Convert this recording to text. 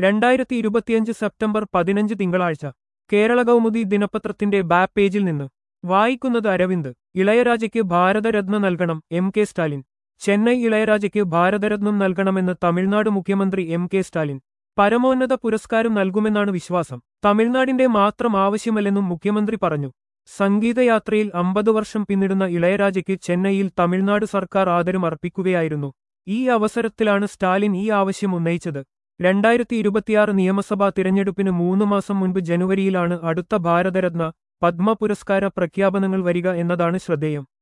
രണ്ടായിരത്തി ഇരുപത്തിയഞ്ച് സെപ്റ്റംബർ പതിനഞ്ച് തിങ്കളാഴ്ച കേരള കൗമുദി ദിനപത്രത്തിന്റെ ബാക്ക് പേജിൽ നിന്ന് വായിക്കുന്നത് അരവിന്ദ് ഇളയരാജയ്ക്ക് ഭാരതരത്ന നൽകണം എം കെ സ്റ്റാലിൻ ചെന്നൈ ഇളയരാജയ്ക്ക് ഭാരതരത്നം നൽകണമെന്ന് തമിഴ്നാട് മുഖ്യമന്ത്രി എം കെ സ്റ്റാലിൻ പരമോന്നത പുരസ്കാരം നൽകുമെന്നാണ് വിശ്വാസം തമിഴ്നാടിന്റെ മാത്രം ആവശ്യമല്ലെന്നും മുഖ്യമന്ത്രി പറഞ്ഞു സംഗീതയാത്രയിൽ അമ്പത് വർഷം പിന്നിടുന്ന ഇളയരാജയ്ക്ക് ചെന്നൈയിൽ തമിഴ്നാട് സർക്കാർ ആദരം അർപ്പിക്കുകയായിരുന്നു ഈ അവസരത്തിലാണ് സ്റ്റാലിൻ ഈ ആവശ്യം ഉന്നയിച്ചത് രണ്ടായിരത്തി ഇരുപത്തിയാറ് നിയമസഭാ തിരഞ്ഞെടുപ്പിന് മൂന്ന് മാസം മുൻപ് ജനുവരിയിലാണ് അടുത്ത ഭാരതരത്ന പത്മ പുരസ്കാര പ്രഖ്യാപനങ്ങൾ വരിക എന്നതാണ് ശ്രദ്ധേയം